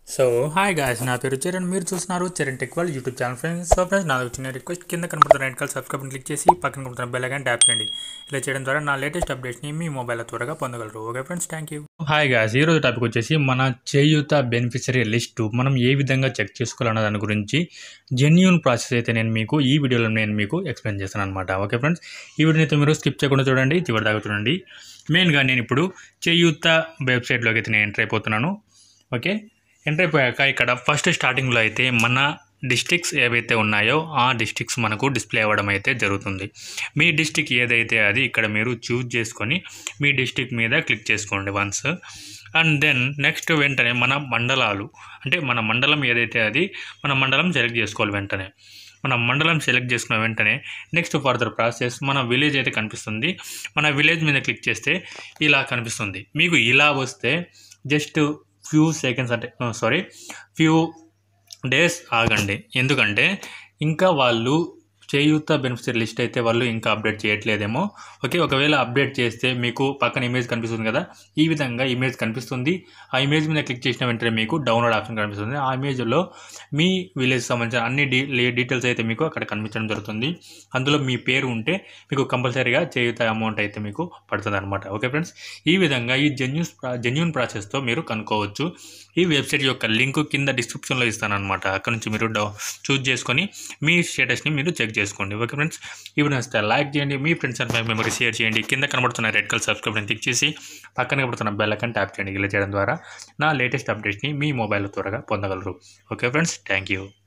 so hi guys నా పేరు చరణ్ మీరు చూస్తున్నారు చరణ్ టెక్ వాళ్ళు YouTube channel friends so friends నా చిన్న రిక్వెస్ట్ కింద కనబడుతున్న రెడ్ కలర్ సబ్స్క్రైబ్ క్లిక్ చేసి పక్కన కనబడుతున్న బెల్ ఐకాన్ ట్యాప్ చేయండి ఇలా చేయడం ద్వారా నా లేటెస్ట్ అప్డేట్స్ని మీ మొబైల్ త్వరగా పొందగలరు okay friends thank you hi guys ఈ రోజు టాపిక్ వచ్చేసి మన చేయూత బెనిఫిషరీ లిస్టు మనం ఏ విధంగా చెక్ చేసుకోవాలన్న దాని గురించి జెన్యున్ ప్రాసెస్ అయితే నేను మీకు ఈ వీడియోలో నేను మీకు ఎక్స్ప్లెయిన్ చేస్తాను అనమాట ఓకే ఫ్రెండ్స్ ఈ వీడియోని అయితే మీరు స్కిప్ చేయకుండా చూడండి చివరి దాకా చూడండి మెయిన్గా నేను ఇప్పుడు చేయూత వెబ్సైట్లోకి అయితే నేను ఎంటర్ అయిపోతున్నాను ఓకే ఎంటర్ అయిపోయాక ఇక్కడ ఫస్ట్ స్టార్టింగ్లో అయితే మన డిస్ట్రిక్ట్స్ ఏవైతే ఉన్నాయో ఆ డిస్ట్రిక్ట్స్ మనకు డిస్ప్లే అవ్వడం అయితే జరుగుతుంది మీ డిస్టిక్ ఏదైతే అది ఇక్కడ మీరు చూజ్ చేసుకొని మీ డిస్టిక్ మీద క్లిక్ చేసుకోండి వన్స్ అండ్ దెన్ నెక్స్ట్ వెంటనే మన మండలాలు అంటే మన మండలం ఏదైతే అది మన మండలం సెలెక్ట్ చేసుకోవాలి వెంటనే మన మండలం సెలెక్ట్ చేసుకున్న వెంటనే నెక్స్ట్ ఫర్దర్ ప్రాసెస్ మన విలేజ్ అయితే కనిపిస్తుంది మన విలేజ్ మీద క్లిక్ చేస్తే ఇలా కనిపిస్తుంది మీకు ఇలా వస్తే జస్ట్ ఫ్యూ సెకండ్స్ అంటే సారీ ఫ్యూ డేస్ ఆగండి ఎందుకంటే ఇంకా వాళ్ళు చేయూత బెనిఫిషియరీ లిస్ట్ అయితే వాళ్ళు ఇంకా అప్డేట్ చేయట్లేదేమో ఓకే ఒకవేళ అప్డేట్ చేస్తే మీకు పక్కన ఇమేజ్ కనిపిస్తుంది కదా ఈ విధంగా ఇమేజ్ కనిపిస్తుంది ఆ ఇమేజ్ మీద క్లిక్ చేసిన వెంటనే మీకు డౌన్లోడ్ ఆప్షన్ కనిపిస్తుంది ఆ ఇమేజ్లో మీ విలేజ్ సంబంధించిన అన్ని డీ డీటెయిల్స్ అయితే మీకు అక్కడ కనిపించడం జరుగుతుంది అందులో మీ పేరు ఉంటే మీకు కంపల్సరీగా చేయూత అమౌంట్ అయితే మీకు పడుతుంది అనమాట ఓకే ఫ్రెండ్స్ ఈ విధంగా ఈ జెన్యూస్ జెన్యూన్ ప్రాసెస్తో మీరు కనుక్కోవచ్చు ఈ వెబ్సైట్ యొక్క లింక్ కింద డిస్క్రిప్షన్లో ఇస్తాను అనమాట అక్కడ నుంచి మీరు డౌ చూజ్ చేసుకొని మీ స్టేటస్ని మీరు చెక్ చేసుకోండి ఓకే ఫ్రెండ్స్ ఈ వీడియో నచ్చితే లైక్ చేయండి మీ ఫ్రెండ్స్ అండ్ ఫ్యామిలీ మెంబర్కి షేర్ చేయండి కింద కనబడుతున్న రెడ్ కలర్ సబ్స్క్రైబ్ క్లిక్ చేసి పక్కన కనబడుతున్న బెల్ ఐకాన్ ట్యాప్ చేయండి ఇలా చేయడం ద్వారా నా లేటెస్ట్ అప్డేట్ని మీ మొబైల్ త్వరగా పొందగలరు ఓకే ఫ్రెండ్స్ థ్యాంక్ యూ